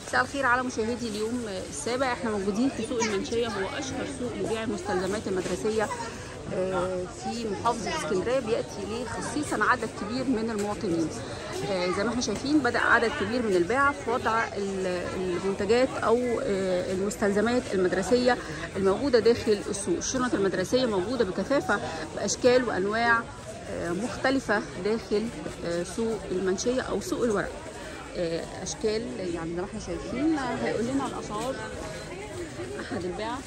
مساء الخير على مشاهدي اليوم السابع احنا موجودين في سوق المنشيه هو اشهر سوق لبيع المستلزمات المدرسيه آه، في محافظه اسكندريه بياتي ليه خصيصا عدد كبير من المواطنين آه، زي ما احنا شايفين بدا عدد كبير من الباعة في وضع ال- المنتجات او آه، المستلزمات المدرسيه الموجوده داخل السوق الشنط المدرسيه موجوده بكثافه باشكال وانواع آه، مختلفه داخل آه، سوق المنشيه او سوق الورق آه، اشكال يعني زي ما احنا شايفين هيقول لنا الاسعار احد الباعة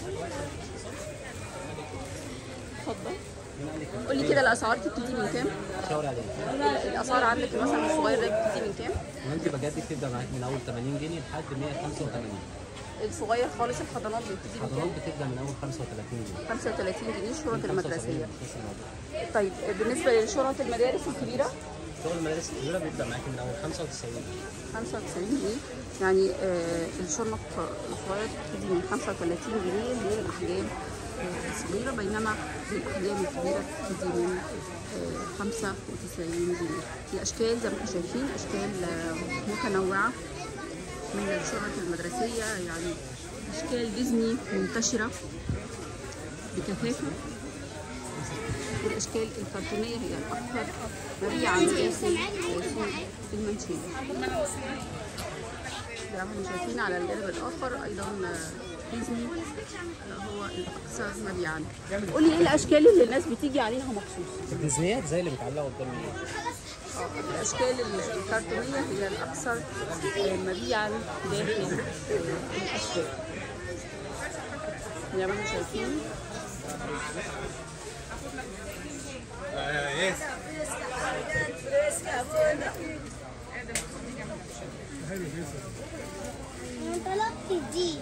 اتفضل قول لي كده الاسعار تبتدي من كام شاور عليه الاسعار عندك مثلا الصغير ده بتبتدي من كام وانت بجد بتبدا معاك من اول 80 جنيه لحد 185 الصغير خالص الحضانات بيبتدي من حضانات كام بتبدا من اول 35 جنيه 35 جنيه الشنط المدرسيه 75 لسه موجود. طيب بالنسبه للشنط المدارس الكبيره شغل المدارس الكبيره بيبدا معاك من اول 95 جنيه 95 جنيه يعني آه الشنط الصغير بتبتدي من 35 جنيه للاحجام آه، الصغيره بينما الاحجام الكبيره بتبتدي من آه 95 جنيه الاشكال زي ما احنا شايفين اشكال آه، متنوعه من الشنط المدرسيه يعني اشكال ديزني منتشره بكثافه الاشكال الكرتونيه هي الاكثر مبيعا داخل سوق المنشيه زي ما احنا شايفين على الجانب الاخر ايضا ديزني هو الاكثر مبيعا قولي ايه الاشكال اللي الناس بتيجي عليها مخصوص الديزنيات زي اللي متعلقه قدام الناس آه، الاشكال الكرتونيه هي الاكثر آه، مبيعا داخل آه، الاسواق زي ما احنا شايفين طلبت دي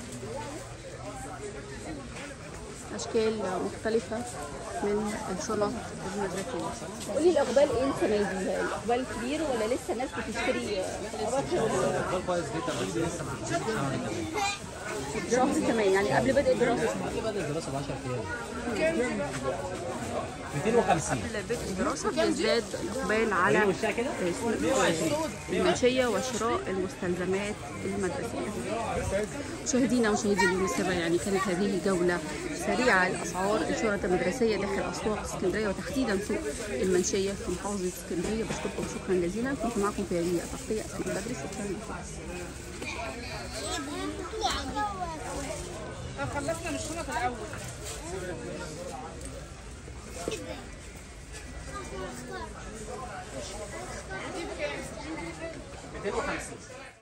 اشكال مختلفه من الشنط المدرسيه قولي الاقبال ايه السنه دي الاقبال كبير ولا لسه الناس بتشتري اقبال كويس جدا بس لسه ما عندناش شهر كمان شهر كمان يعني قبل بدء الدراسه قبل بدء الدراسه ب 10 ايام 250 قبل بدء الدراسه بيزداد الاقبال على سوق المنشيه وشراء المستلزمات المدرسيه مشاهدينا ومشاهدي اليوم السابع يعني كانت هذه جوله سريعه لاسعار الشنط المدرسيه داخل اسواق اسكندريه وتحديدا سوق المنشيه في محافظه اسكندريه بشكركم شكرا جزيلا كنت معكم في هذه التغطيه اسماء بدري شكرا لكم طب خلصنا من الشنط الاول 250